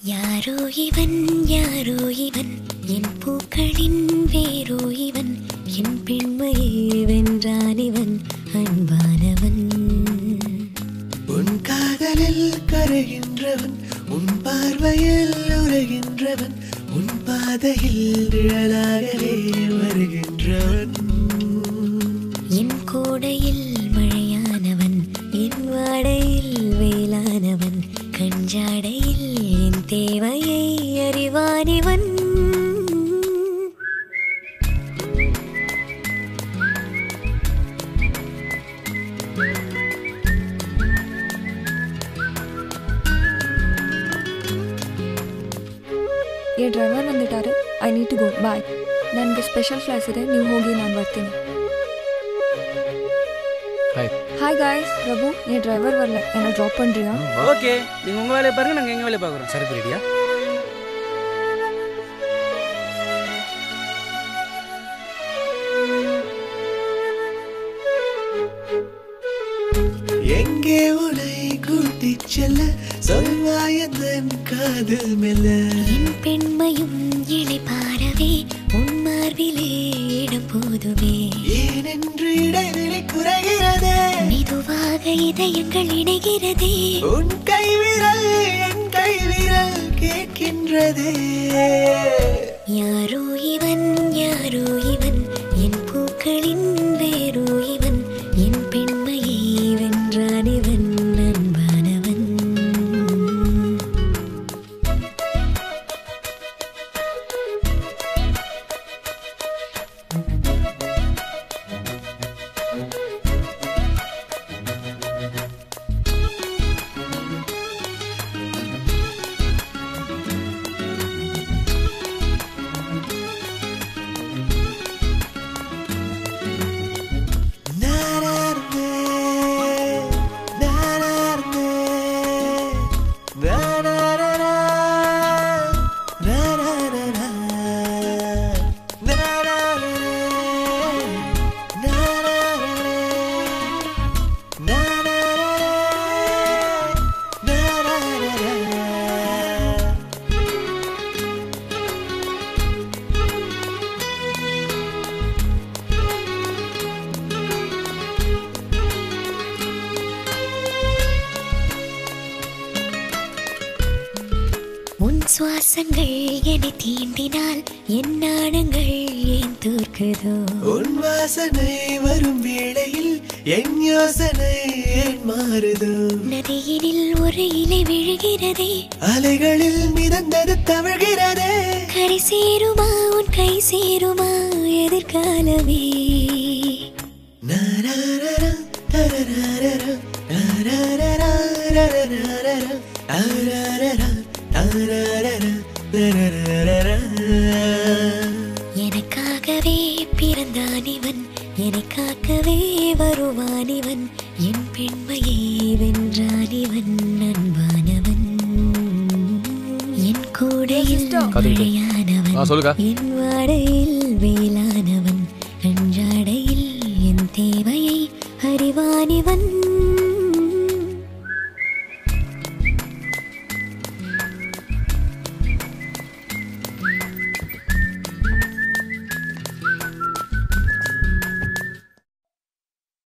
யாரோ இவன் யாரோ இவன் என் பூக்களின் வேரோ இவன் என் பெண்மையை வென்றான் இவன் அன்பானவன் உன் காதலில் கரைகின்றவன் உன் பார்வையில் உரைகின்றவன் உன் பாதையில் நிழலாகவே வருகின்றவன் என் கோடையில் மழையானவன் என் வாடையில் வேளானவன் கஞ்சாடையில் என் தேவையை அறிவானிவன் ಈ ಡ್ರೈವರ್ ಬಂದಿದ್ದಾರೆ I need to go bye ನನಗೆ ಸ್ಪೆಷಲ್ ಕ್ಲಾಸ್ ಇದೆ ನೀವು ಹೋಗಿ ನಾನು ಬರ್ತೀನಿ ஹாய் ಹಾಯ್ ಗಾಯ್ಸ್ ಪ್ರಭು ನೀ ಡ್ರೈವರ್ வரல என்ன ಡ್ರಾಪ್ பண்ணுறியா ஓகே நீங்க உங்க வேலையை பாருங்க நாங்க எங்க வேலையை பாக்குறோம் சரக்கு ரெடியா எங்கே உனை கூட்டிச் செல்ல சொல்வாயந்தன் காதல் மெல்ல என் பெண்மையும் இளைப்பாரவே உன் மார்பிலே இடம் போதுமே ஏனென்று இடைவெளி குறைகிறதே மெதுவாக இதயங்கள் இணைகிறதே உன் கைவிரல் என் கைவிரல் கேட்கின்றதே யாரோ இவன் யாரோ இவன் என் பூக்களின் வேரோ இவன் என் பெண்மையை வென்றான் இவன் அன்பானவன் நானார்ந்தே, நானார்ந்தே, நானாரரா, நானாரரா, நானாரரே, நானாரரே, நானாரரே, நானாரரா. உன் சுவாசங்கள் என்னை தீண்டினால் என் நாணங்கள் ஏன் தோற்குதோ உன் வாசனை வரும் வேளையில் என் யோசனை ஏன் மாறுதோ நதியினில் ஒரு இலை விழுகிறதே அலைகளில் மிதந்தது தவழ்கிறதே கரை சேருமா உன் கை சேருமா எதிர்காலமே நாராரரா, தரராரரா, நாராரரா, ரரராரரா, ஆராரரா, தாராரரா, தரராரரா. எனக்காகவே பிறந்தான் இவன் என்னை காக்கவே வருவான் இவன் என் பெண்மையை வென்றான் இவன் அன்பானவன் என் கூடையில் காத்துக்கிட்டு. மழையானவன் ஆ, சொல்லுக்கா. என் வாடையில் வேளானவன் அன்றாடையில் என் தேவையை அறிவானிவன்